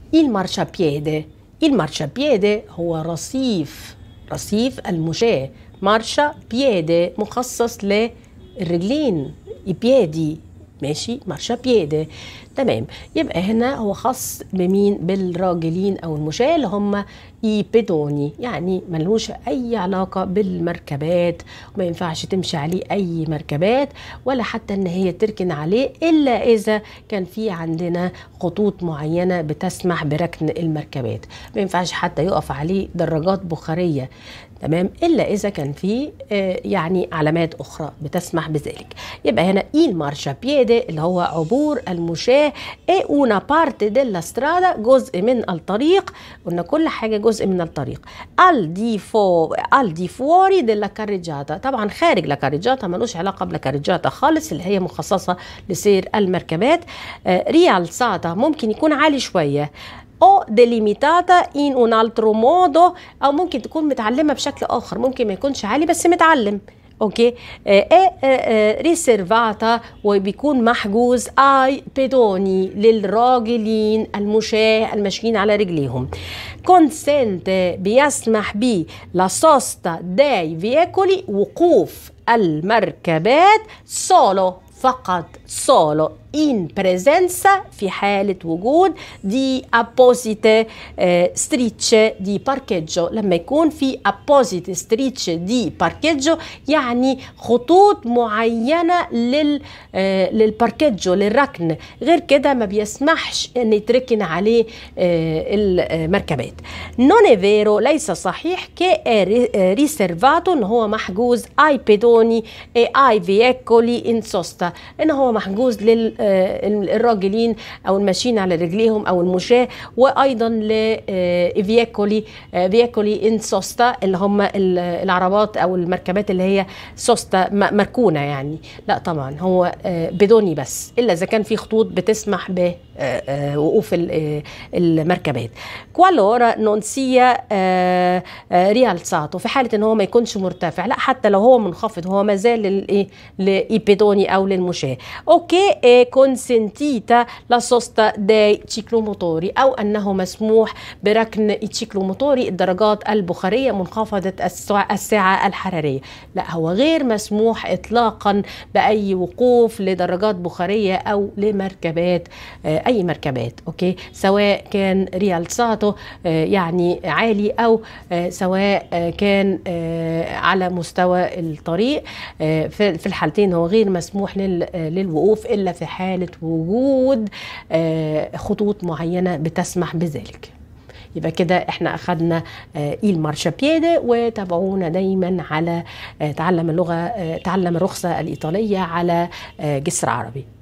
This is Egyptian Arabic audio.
il marciapiede il marciapiede هو رصيف رصيف المشاة مارشا بيده مخصص للرجلين بيدي ماشي مارشا بيده تمام يبقى هنا هو خاص بمين بالراجلين او المشاة اللي هم اي بيدوني يعني ملوش اي علاقة بالمركبات وما ينفعش تمشي عليه اي مركبات ولا حتى ان هي تركن عليه الا اذا كان في عندنا خطوط معينة بتسمح بركن المركبات ما ينفعش حتى يقف عليه دراجات بخارية تمام الا اذا كان في آه، يعني علامات اخرى بتسمح بذلك يبقى هنا il marciapiede اللي هو عبور المشاة e una parte della strada جزء من الطريق قلنا كل حاجه جزء من الطريق al di fo al di fuori della carreggiata طبعا خارج لا كاريجاتا ملوش علاقه بلا كاريجاتا خالص اللي هي مخصصه لسير المركبات ريالساتا ممكن يكون عالي شويه او delimitata in un altro modo او ممكن تكون متعلمه بشكل اخر ممكن ما يكونش عالي بس متعلم اوكي ايه ريسيرفاتا وبيكون محجوز اي بيدوني للراجلين المشاة الماشيين على رجليهم كونسنت بيسمح ب لا سوستا داي فيكولي وقوف المركبات سولو فقط solo in presenza في حالة وجود دي apposite eh, strisce di parcheggio لما يكون في apposite strisce di parcheggio يعني خطوط معينة لل آه للباركيجو للركن غير كده ما بيسمحش ان يتركن عليه آه المركبات non è vero ليس صحيح che è riservato ان هو محجوز ai pedoni e ai veicoli in sosta ان هو محجوز للراجلين او الماشيين على رجليهم او المشاة وايضا لفييكولي فييكولي ان سوستا اللي هم العربات او المركبات اللي هي سوستا مركونه يعني لا طبعا هو بدوني بس الا اذا كان في خطوط بتسمح بوقوف المركبات كوالورا نون سيا ريالساتو في حاله ان هو ما يكونش مرتفع لا حتى لو هو منخفض هو ما زال للايه للايبيدوني او للمشاة اوكي è consentita la sosta dei ciclomotori او انه مسموح بركن التشيكلوموتوري الدرجات البخاريه منخفضه السعه الحراريه لا هو غير مسموح اطلاقا باي وقوف لدرجات بخاريه او لمركبات اي مركبات اوكي سواء كان ريالساتو يعني عالي او سواء كان على مستوى الطريق في الحالتين هو غير مسموح للوقوف الا في حاله وجود خطوط معينه بتسمح بذلك يبقى كده احنا اخدنا ايل مارشابيده وتابعونا دايما على تعلم اللغه تعلم الرخصه الايطاليه على جسر عربي